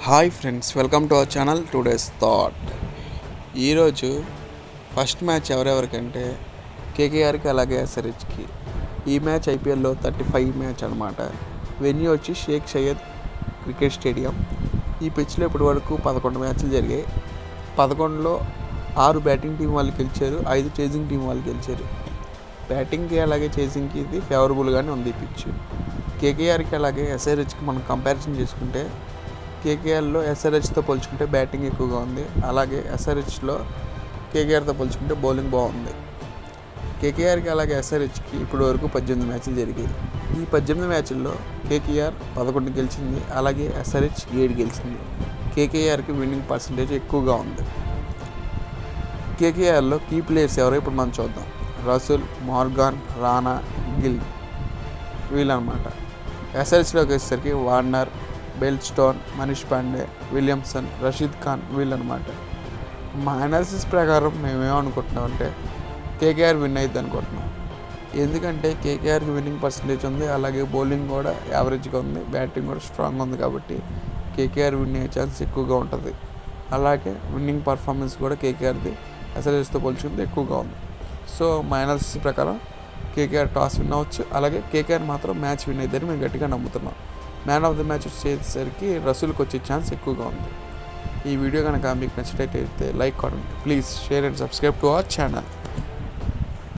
hi friends welcome to our channel today's thought ఈరోజు first match ఎవరెవరికంటే కేకేఆర్కి అలాగే ఎస్ఆర్హెచ్కి ఈ మ్యాచ్ ఐపీఎల్లో థర్టీ ఫైవ్ మ్యాచ్ అనమాట వెన్యూ వచ్చి షేక్ సయ్యద్ క్రికెట్ స్టేడియం ఈ పిచ్లో ఇప్పటి వరకు పదకొండు మ్యాచ్లు జరిగాయి పదకొండులో ఆరు బ్యాటింగ్ టీం వాళ్ళు గెలిచారు ఐదు చేజింగ్ టీం వాళ్ళు గెలిచారు బ్యాటింగ్కి అలాగే చేసింగ్కి ఇది ఫేవరబుల్గానే ఉంది ఈ పిచ్ కేకేఆర్కి అలాగే ఎస్ఆర్హెచ్కి మనం కంపారిజన్ చేసుకుంటే కేకేఆర్లో ఎస్ఆర్హెచ్తో పోల్చుకుంటే బ్యాటింగ్ ఎక్కువగా ఉంది అలాగే ఎస్ఆర్హెచ్లో కేకేఆర్తో పోల్చుకుంటే బౌలింగ్ బాగుంది కేకేఆర్కి అలాగే ఎస్ఆర్హెచ్కి ఇప్పటి వరకు పద్దెనిమిది మ్యాచ్లు జరిగాయి ఈ పద్దెనిమిది మ్యాచ్ల్లో కేకేఆర్ పదకొండు గెలిచింది అలాగే ఎస్ఆర్హెచ్ ఏడు గెలిచింది కేకేఆర్కి విన్నింగ్ పర్సంటేజ్ ఎక్కువగా ఉంది కేకేఆర్లో కీ ప్లేయర్స్ ఎవరో ఇప్పుడు మనం చూద్దాం రసూల్ మార్గాన్ రానా గిల్ వీళ్ళనమాట ఎస్ఎల్సీలోకి వచ్చేసరికి Warner Bairstow Manish Pandey Williamson Rashid Khan వీళ్ళనమాట మా అనాలిసిస్ ప్రకారం మేమేమనుకుంటున్నాం అంటే కేకేఆర్ విన్ అయ్యిద్ది అనుకుంటున్నాం ఎందుకంటే కేకేఆర్కి విన్నింగ్ పర్సంటేజ్ ఉంది అలాగే బౌలింగ్ కూడా యావరేజ్గా ఉంది బ్యాటింగ్ కూడా స్ట్రాంగ్ ఉంది కాబట్టి కేకేఆర్ విన్ అయ్యే ఛాన్స్ ఎక్కువగా ఉంటుంది అలాగే విన్నింగ్ పర్ఫార్మెన్స్ కూడా కేకేఆర్ది ఎస్ఎల్ఎస్తో పోల్చుకుంటే ఎక్కువగా ఉంది సో మా అనాలిసిస్ ప్రకారం కేకేఆర్ టాస్ విన్ అవ్వచ్చు అలాగే కేకేఆర్ మాత్రం మ్యాచ్ విన్ అయ్యిద్దని మేము గట్టిగా నమ్ముతున్నాం మ్యాన్ ఆఫ్ ద మ్యాచ్ వచ్చేసరికి రసూల్కి వచ్చే ఛాన్స్ ఎక్కువగా ఉంది ఈ వీడియో కనుక మీకు నచ్చినట్టయితే లైక్ కొనండి please share and subscribe to our channel